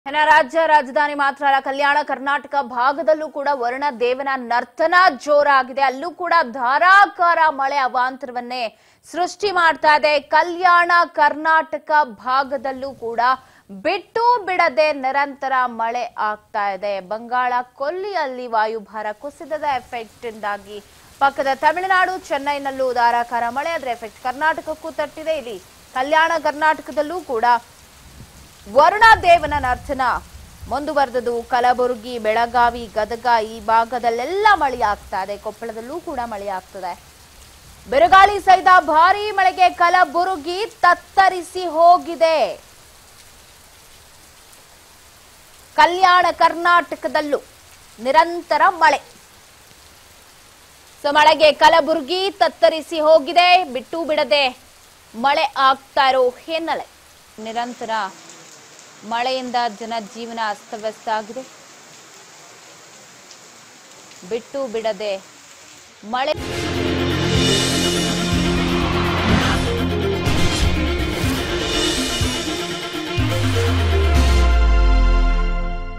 ಇನ್ನ ರಾಜ್ಯ ರಾಜಧಾನಿ ಮಾತ್ರ ಅಲ್ಲ ಕಲ್ಯಾಣ ಕರ್ನಾಟಕ ಭಾಗದಲ್ಲೂ ಕೂಡ ವರುಣ ದೇವನ ನರ್ತನ ಜೋರಾಗಿದೆ ಅಲ್ಲೂ ಕೂಡ ಧಾರಾಕಾರ ಮಳೆ ಅವಾಂತರವನ್ನೇ ಸೃಷ್ಟಿ ಮಾಡ್ತಾ ಇದೆ ಕಲ್ಯಾಣ ಕರ್ನಾಟಕ ಭಾಗದಲ್ಲೂ ಕೂಡ ಬಿಟ್ಟು ಬಿಡದೆ ನಿರಂತರ ಮಳೆ ಆಗ್ತಾ ಇದೆ ಬಂಗಾಳ ಕೊಲ್ಲಿಯಲ್ಲಿ ವಾಯುಭಾರ ಕುಸಿತದ ಎಫೆಕ್ಟ್ ಇಂದಾಗಿ ಪಕ್ಕದ ತಮಿಳುನಾಡು ಚೆನ್ನೈನಲ್ಲೂ ಧಾರಾಕಾರ ಮಳೆ ಅದರ ಎಫೆಕ್ಟ್ ಕರ್ನಾಟಕಕ್ಕೂ ತಟ್ಟಿದೆ ಇಲ್ಲಿ ಕಲ್ಯಾಣ ಕರ್ನಾಟಕದಲ್ಲೂ ಕೂಡ ವರುಣ ದೇವನ ನರ್ತನ ಮುಂದುವರೆದದು ಕಲಬುರಗಿ ಬೆಳಗಾವಿ ಗದಗ ಈ ಭಾಗದಲ್ಲೆಲ್ಲ ಮಳೆ ಆಗ್ತಾ ಇದೆ ಕೊಪ್ಪಳದಲ್ಲೂ ಕೂಡ ಮಳೆ ಆಗ್ತದೆ ಬಿರುಗಾಳಿ ಸಹಿತ ಭಾರೀ ಮಳೆಗೆ ಕಲಬುರಗಿ ತತ್ತರಿಸಿ ಹೋಗಿದೆ ಕಲ್ಯಾಣ ಕರ್ನಾಟಕದಲ್ಲೂ ನಿರಂತರ ಮಳೆ ಸೊ ಮಳೆಗೆ ಕಲಬುರಗಿ ತತ್ತರಿಸಿ ಹೋಗಿದೆ ಬಿಟ್ಟು ಬಿಡದೆ ಮಳೆ ಆಗ್ತಾ ಇರೋ ಹಿನ್ನೆಲೆ ನಿರಂತರ ಮಳೆಯಿಂದ ಜನಜೀವನ ಅಸ್ತವ್ಯಸ್ತ ಆಗಿದೆ ಬಿಟ್ಟು ಬಿಡದೆ ಮಳೆ